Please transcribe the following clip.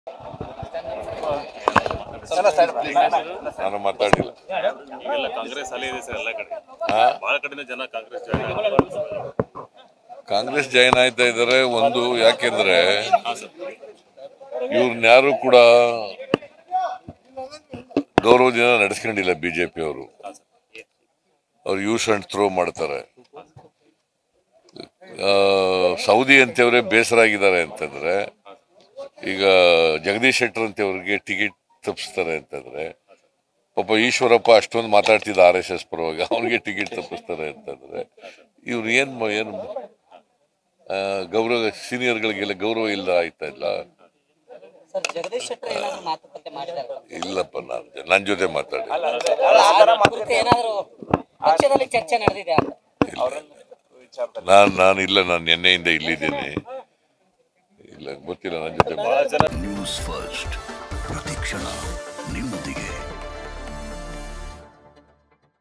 ನಾನು ಮಾತಾಡಿಲ್ಲ ಎಲ್ಲ ಕಾಂಗ್ರೆಸ್ ಅಲೆ ಇದೆ ಸರ್ ಎಲ್ಲ ಕಡೆ ಹಾ? ಬಹಳ ಕಡೆಯಿಂದ ಜನ ಕಾಂಗ್ರೆಸ್ ಜಾಯ್ನ್ ಆಗಿದ್ದಾರೆ. ಕಾಂಗ್ರೆಸ್ ಜಾಯ್ನ್ ಆಯ್ತಾ ಇದ್ದಾರೆ ಒಂದು ಯಾಕೆಂದ್ರೆ ಇವ್ರನ್ನ ಯಾರು ಕೂಡ ಗೌರವದಿಂದ ನಡೆಸ್ಕೊಂಡಿಲ್ಲ ಬಿಜೆಪಿ ಅವರು ಅವ್ರು ಯೂಸ್ ಅಂಡ್ ಥ್ರೋ ಮಾಡ್ತಾರೆ ಆ, ಸೌದಿ ಅಂತವ್ರೆ ಬೇಸರ ಆಗಿದ್ದಾರೆ ಅಂತಂದ್ರೆ ಈಗ ಜಗದೀಶ್ ಶೆಟ್ಟರ್ ಅಂತವ್ರಿಗೆ ಟಿಕೆಟ್ ತಪ್ಪಿಸ್ತಾರೆ ಅಂತಂದ್ರೆ ಪಾಪ ಈಶ್ವರಪ್ಪ ಅಷ್ಟೊಂದು ಮಾತಾಡ್ತಿದ್ದ ಆರ್ ಎಸ್ ಎಸ್ ಪರವಾಗಿ ಅವ್ರಿಗೆ ಟಿಕೆಟ್ ತಪ್ಪಿಸ್ತಾರೆ ಅಂತಂದ್ರೆ ಇವ್ರು ಏನ್ ಮ- ಏನು ಆ, ಗೌರವ ಸೀನಿಯರ್ಗಳಿಗೆಲ್ಲ ಗೌರವ ಇಲ್ಲ ಆಯ್ತಾ ಇಲ್ಲ ಸರ್ ಜಗದೀಶ್ ಶೆಟ್ಟರ್ ಏನಾದ್ರು ಮಾತುಕತೆ ಮಾಡಿದ್ದಾರೆ ಇಲ್ಲಪ್ಪ ನಾನು ನನ್ನ ಜೊತೆ ಮಾತಾಡಿ ಕುರಿತು ಏನಾದ್ರು ಪಕ್ಷದಲ್ಲಿ ಚರ್ಚೆ ನಡೆದಿದೆ ಅಂತ ನಾನು ನಾನು ಇಲ್ಲ ನಾನು ನಿನ್ನೆಯಿಂದ ಇಲ್ಲಿದ್ದೀನಿ ಇಲ್ಲ ಗೊತ್ತಿಲ್ಲ ನನ್ನ ಜೊತೆ ಮಾತಾಡಿ ಬಹಳ ಜನ ನ್ಯೂಸ್ ಫಸ್ಟ್ ಪ್ರತಿಕ್ಷಣ ನಿಮ್ಮೊಂದಿಗೆ